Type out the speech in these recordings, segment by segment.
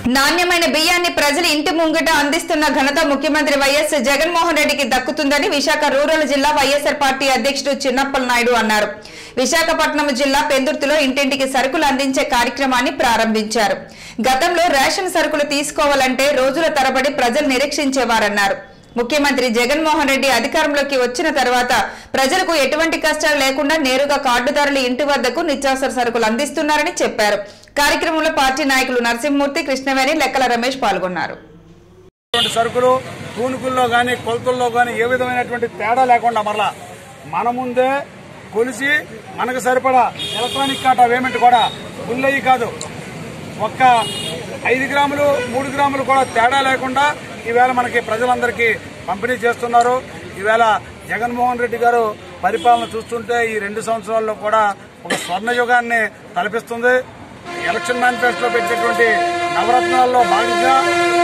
నాణ్యమైన బియ్యాన్ని ప్రజలు ఇంటి ముంగిట అందిస్తున్న ఘనత ముఖ్యమంత్రి వైఎస్ జగన్మోహన్ రెడ్డికి దక్కుతుందని విశాఖ రూరల్ జిల్లా వైఎస్ఆర్ పార్టీ అధ్యక్షుడు చిన్నప్పల నాయుడు అన్నారు విశాఖపట్నం జిల్లా పెందుర్తిలో ఇంటింటికి సరుకులు అందించే కార్యక్రమాన్ని ప్రారంభించారు గతంలో రేషన్ సరుకులు తీసుకోవాలంటే రోజుల తరబడి ప్రజలు నిరీక్షించేవారన్నారు ముఖ్యమంత్రి జగన్మోహన్ రెడ్డి అధికారంలోకి వచ్చిన తర్వాత ప్రజలకు ఎటువంటి కష్టాలు లేకుండా నేరుగా కార్డుదారులు ఇంటి వద్దకు నిత్యావసర సరుకులు అందిస్తున్నారని చెప్పారు కార్యక్రమంలో పార్టీ నాయకులు నరసింహమూర్తి కృష్ణవేణి లెక్కల రమేష్ పాల్గొన్నారు ఇటువంటి సరుకులు తూనుకుల్లో కానీ కొలతల్లో కానీ ఏ విధమైనటువంటి తేడా లేకుండా మరలా మన ముందే కొలిసి మనకు సరిపడా ఎలక్ట్రానిక్ కార్డ్ పేమెంట్ కూడా ఫుల్ అయ్యి కాదు ఒక్క ఐదు గ్రాములు మూడు గ్రాములు కూడా తేడా లేకుండా ఈవేళ మనకి ప్రజలందరికీ పంపిణీ చేస్తున్నారు ఈవేళ జగన్మోహన్ రెడ్డి గారు పరిపాలన చూస్తుంటే ఈ రెండు సంవత్సరాల్లో కూడా ఒక స్వర్ణయుగాన్ని తలపిస్తుంది ఎలక్షన్ మేనిఫెస్టోలో పెట్టినటువంటి నవరత్నాల్లో భాగంగా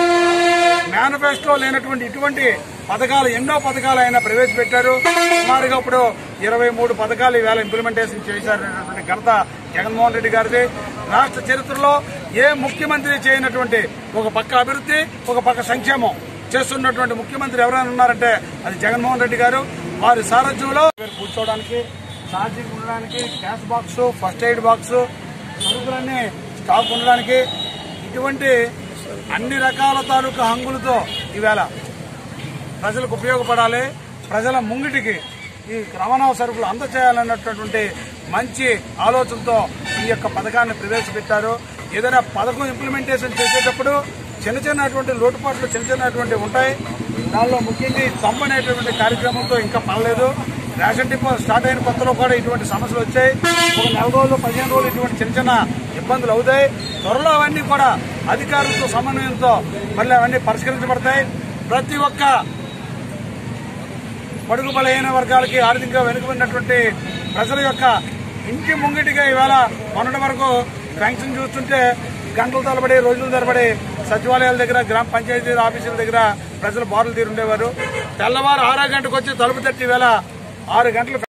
మేనిఫెస్టో లేనటువంటి ఇటువంటి పథకాలు ఎన్నో పథకాలు ఆయన ప్రవేశపెట్టారు సుమారుగా ఇప్పుడు ఇరవై మూడు పథకాలు ఈవేళ ఇంప్లిమెంటేషన్ చేశారనేటువంటి ఘనత జగన్మోహన్ రెడ్డి గారిది రాష్ట్ర చరిత్రలో ఏ ముఖ్యమంత్రి చేయనటువంటి ఒక పక్క అభివృద్ధి ఒక పక్క సంక్షేమం చేస్తున్నటువంటి ముఖ్యమంత్రి ఎవరైనా ఉన్నారంటే అది జగన్మోహన్ రెడ్డి గారు వారి సారథ్యంలో కూర్చోవడానికి ఛార్జింగ్ ఉండడానికి cash box first aid box సరుకులన్నీ స్టాక్ ఉండడానికి ఇటువంటి అన్ని రకాల తాలూకా హంగులతో ఈవేళ ప్రజలకు ఉపయోగపడాలి ప్రజల ముంగిటికి ఈ రవాణా సరుకులు అందచేయాలన్నటువంటి మంచి ఆలోచనతో ఈ యొక్క పథకాన్ని ప్రవేశపెట్టారు ఏదైనా పథకం ఇంప్లిమెంటేషన్ చేసేటప్పుడు చిన్న చిన్నటువంటి లోటుపాట్లు చిన్న చిన్నటువంటి ఉంటాయి దానిలో ముఖ్యంగా ఈ తమ్ము అనేటువంటి కార్యక్రమంతో ఇంకా పడలేదు రేషన్ డిపో స్టార్ట్ అయిన కొత్తలో కూడా ఇటువంటి సమస్యలు వచ్చాయి ఒక నెల రోజులు పదిహేను రోజులు ఇటువంటి చిన్న చిన్న ఇబ్బందులు అవుతాయి త్వరలో అవన్నీ కూడా అధికారులతో సమన్వయంతో మళ్ళీ అవన్నీ పరిష్కరించబడతాయి ప్రతి ఒక్క పడుగు బలహీన వర్గాలకి ఆర్థికంగా వెనుకబడినటువంటి ప్రజల యొక్క ఇంటి ముంగిటిగా ఇవాళ మొన్నటి వరకు శాంక్షన్ చూస్తుంటే గంటల తరబడి రోజుల తరబడి సచివాలయాల దగ్గర గ్రామ పంచాయతీ ఆఫీసుల దగ్గర ప్రజలు బారులు తీరుండేవారు తెల్లవారు ఆరో గంటకు వచ్చి తలుపు తట్టి వేళ ఆరు గంటలు